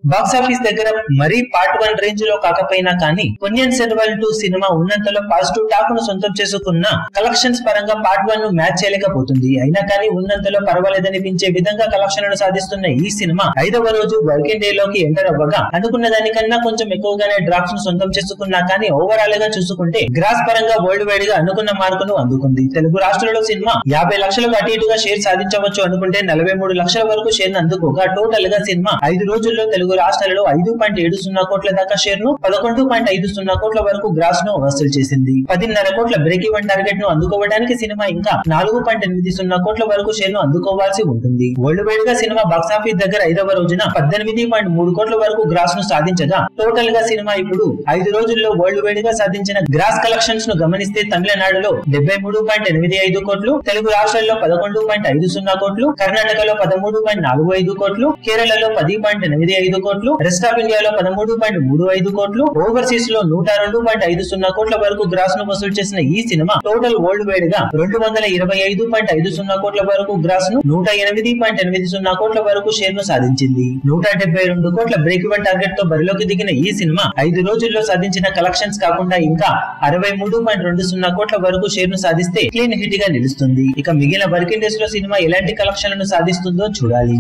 box office దగ్గర మరీ part one range లో కాకపోయినా కానీ పొన్నియన్ సెల్వన్ టూ సినిమా ఉన్నంతలో పాజిటివ్ టాక్ ను సొంతం చేసుకున్న కలెక్షన్స్ పరంగా పార్ట్ వన్ ను మ్యాచ్ చేయలేకపోతుంది అయినా కానీ ఉన్నంతలో పర్వాలేదనిపించే విధంగా కలెక్షన్లను సాధిస్తున్న ఈ సినిమా ఐదవ రోజు వర్కింగ్ డే లోకి ఎంటర్ అవ్వగా అనుకున్న దానికన్నా కొంచెం ఎక్కువగానే డ్రాప్స్ ను సొంతం చేసుకున్నా కానీ ఓవరాల్ గా చూసుకుంటే గ్రాస్ పరంగా వరల్డ్ వైడ్ గా అనుకున్న మార్కును అందుకుంది తెలుగు రాష్ట్రాలలో సినిమా యాభై లక్షలకు అటు ఇటుగా షేర్ సాధించవచ్చు అనుకుంటే నలభై మూడు లక్షల వరకు షేర్ అందుకోగా టోటల్ గా సినిమా ఐదు రోజుల్లో తెలుగు రాష్ట్రాలలో ఐదు పాయింట్ ఏడు సున్నా కోట్ల దాకా షేర్ ను పదకొండు పాయింట్ ఐదు సున్నా కోట్ల వరకు గ్రాస్ ను వసూలు చేసింది పదిన్నర కోట్ల బ్రేక్ ఈవెన్ టార్గెట్ ను అందుకోవడానికి సినిమా ఇంకా నాలుగు పాయింట్ ఎనిమిది సున్నా కోట్ల వరకు షేర్ ను అందుకోవాల్సి ఉంటుంది వరల్డ్ వైడ్ గా సినిమా బాక్సాఫీస్ దగ్గర ఐదవ రోజున పద్దెనిమిది పాయింట్ మూడు కోట్ల వరకు గ్రాస్ ను సాధించగా టోటల్ గా సినిమా ఇప్పుడు ఐదు రోజుల్లో వరల్డ్ వైడ్ గా సాధించిన గ్రాస్ కలెక్షన్స్ ను గమనిస్తే తమిళనాడులో డెబ్బై మూడు పాయింట్ ఎనిమిది ఐదు కోట్లు తెలుగు రాష్ట్రాల్లో పదకొండు పాయింట్ ఐదు సున్నా కోట్లు కర్ణాటకలో పదమూడు పాయింట్ నాలుగు ఐదు కోట్లు కేరళలో పది పాయింట్ ఎనిమిది ఐదు కోట్లు రెస్ట్ ఆఫ్ ఇండియాలో పదమూడు పాయింట్ మూడు ఐదు కోట్లు ఓవర్సీస్ లో నూట రెండు పాయింట్ ఐదు సున్నా కోట్ల వరకు గ్రాస్ ను వసూలు చేసిన ఈ సినిమా టోటల్ వరల్డ్ వైడ్ గా రెండు వందల ఇరవై ఐదు పాయింట్ ఐదు సున్నా కోట్ల వరకు గ్రాస్ ను నూట ఎనిమిది పాయింట్ ఎనిమిది సున్నా కోట్ల వరకు షేర్ ను సాధించింది నూట డెబ్బై రెండు కోట్ల బ్రేక్ ఈవెన్ టార్గెట్ తో బరిలోకి దిగిన ఈ సినిమా ఐదు రోజుల్లో సాధించిన కలెక్షన్స్ కాకుండా ఇంకా అరవై మూడు పాయింట్ రెండు సున్నా కోట్ల వరకు షేర్ ను సాధిస్తే క్లీన్ హిట్ గా నిలుస్తుంది ఇక మిగిలిన వర్కింగ్ డేస్ లో సినిమా ఎలాంటి కలెక్షన్లను సాధిస్తుందో చూడాలి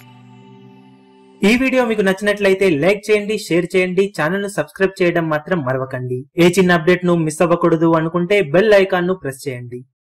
ఈ వీడియో మీకు నచ్చినట్లయితే లైక్ చేయండి షేర్ చేయండి ఛానల్ ను సబ్స్క్రైబ్ చేయడం మాత్రం మరవకండి ఏ చిన్న అప్డేట్ ను మిస్ అవ్వకూడదు అనుకుంటే బెల్ ఐకాన్ ను ప్రెస్ చేయండి